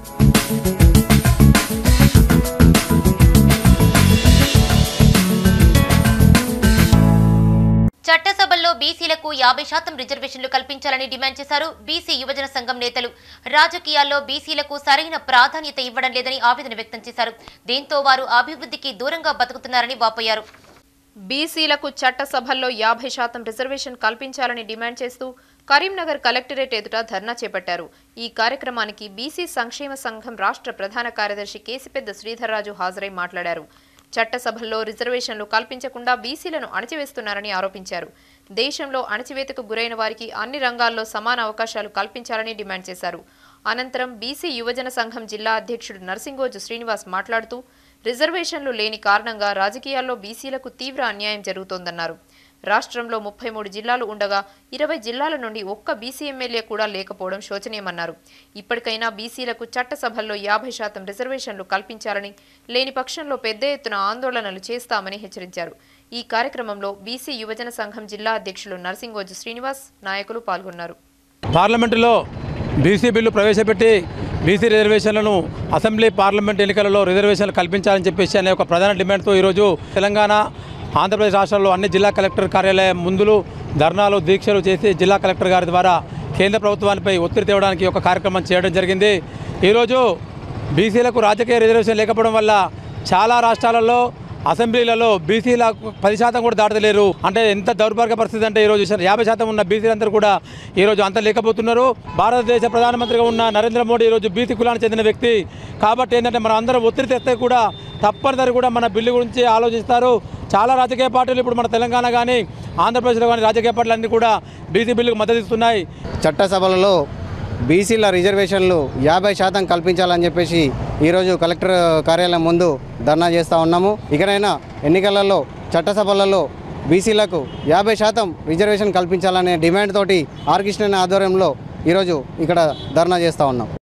చట్టసభల్లో బీసీలకు యాభై శాతం రిజర్వేషన్లు కల్పించాలని డిమాండ్ చేశారు బీసీ యువజన సంఘం నేతలు రాజకీయాల్లో బీసీలకు సరైన ప్రాధాన్యత ఇవ్వడం లేదని ఆవేదన వ్యక్తం చేశారు దీంతో వారు అభివృద్ధికి దూరంగా బతుకుతున్నారని వాపోయారు బీసీలకు చట్టసభల్లో యాభై శాతం రిజర్వేషన్ కల్పించాలని డిమాండ్ చేస్తూ కరీంనగర్ కలెక్టరేట్ ఎదుట ధర్నా చేపట్టారు ఈ కార్యక్రమానికి బీసీ సంక్షేమ సంఘం రాష్ట్ర ప్రధాన కార్యదర్శి కేసిపెద్ద శ్రీధర్రాజు హాజరై మాట్లాడారు చట్టసభల్లో రిజర్వేషన్లు కల్పించకుండా బీసీలను అణచివేస్తున్నారని ఆరోపించారు దేశంలో అణచివేతకు గురైన వారికి అన్ని రంగాల్లో సమాన అవకాశాలు కల్పించాలని డిమాండ్ చేశారు అనంతరం బీసీ యువజన సంఘం జిల్లా అధ్యక్షుడు నర్సింగోజు శ్రీనివాస్ మాట్లాడుతూ రిజర్వేషన్లు లేని కారణంగా రాజకీయాల్లో బీసీలకు తీవ్ర అన్యాయం జరుగుతోందన్నారు రాష్ట్రంలో ముప్పై మూడు జిల్లాలు ఉండగా ఇరవై జిల్లాల నుండి ఒక్క బీసీ ఎమ్మెల్యే కూడా లేకపోవడం శోచనీయమన్నారు ఇప్పటికైనా బీసీలకు చట్టసభల్లో యాభై శాతం రిజర్వేషన్లు కల్పించాలని లేని పక్షంలో పెద్ద ఎత్తున ఆందోళనలు చేస్తామని హెచ్చరించారు ఈ కార్యక్రమంలో బీసీ యువజన సంఘం జిల్లా అధ్యక్షులు నర్సింగోజు శ్రీనివాస్ నాయకులు పాల్గొన్నారు పార్లమెంటులో బీసీ బిల్లు ప్రవేశపెట్టి బీసీ రిజర్వేషన్లను అసెంబ్లీ పార్లమెంట్ ఎన్నికలలో రిజర్వేషన్లు కల్పించాలని చెప్పేసి అనే ఒక ప్రధాన డిమాండ్తో ఈరోజు తెలంగాణ ఆంధ్రప్రదేశ్ రాష్ట్రాల్లో అన్ని జిల్లా కలెక్టర్ కార్యాలయం ముందులు ధర్నాలు దీక్షలు చేసి జిల్లా కలెక్టర్ గారి ద్వారా కేంద్ర ప్రభుత్వానిపై ఒత్తిడి తేవడానికి ఒక కార్యక్రమం చేయడం జరిగింది ఈరోజు బీసీలకు రాజకీయ రిజర్వేషన్ లేకపోవడం వల్ల చాలా రాష్ట్రాలలో అసెంబ్లీలలో బీసీలకు పది శాతం కూడా దాటలేరు అంటే ఎంత దౌర్భాగ్య పరిస్థితి అంటే ఈరోజు యాభై శాతం ఉన్న బీసీలందరూ కూడా ఈరోజు అంత లేకపోతున్నారు భారతదేశ ప్రధానమంత్రిగా ఉన్న నరేంద్ర మోడీ ఈరోజు బీసీ కులానికి చెందిన వ్యక్తి కాబట్టి ఏంటంటే మనం అందరం ఒత్తిడి తెస్తే కూడా తప్పనిసరి కూడా మన బిల్లు గురించి ఆలోచిస్తారు చాలా రాజకీయ పార్టీలు ఇప్పుడు మన తెలంగాణ కానీ ఆంధ్రప్రదేశ్లో కానీ రాజకీయ పార్టీలు అన్నీ కూడా బీసీ బిల్లుకు మద్దతు ఇస్తున్నాయి చట్టసభలలో బీసీల రిజర్వేషన్లు యాభై శాతం కల్పించాలని చెప్పేసి ఈరోజు కలెక్టర్ కార్యాలయం ముందు ధర్నా చేస్తూ ఉన్నాము ఇకనైనా ఎన్నికలలో చట్టసభలలో బీసీలకు యాభై శాతం రిజర్వేషన్ కల్పించాలనే డిమాండ్ తోటి ఆర్ కృష్ణ ఆధ్వర్యంలో ఈరోజు ఇక్కడ ధర్నా చేస్తూ ఉన్నాం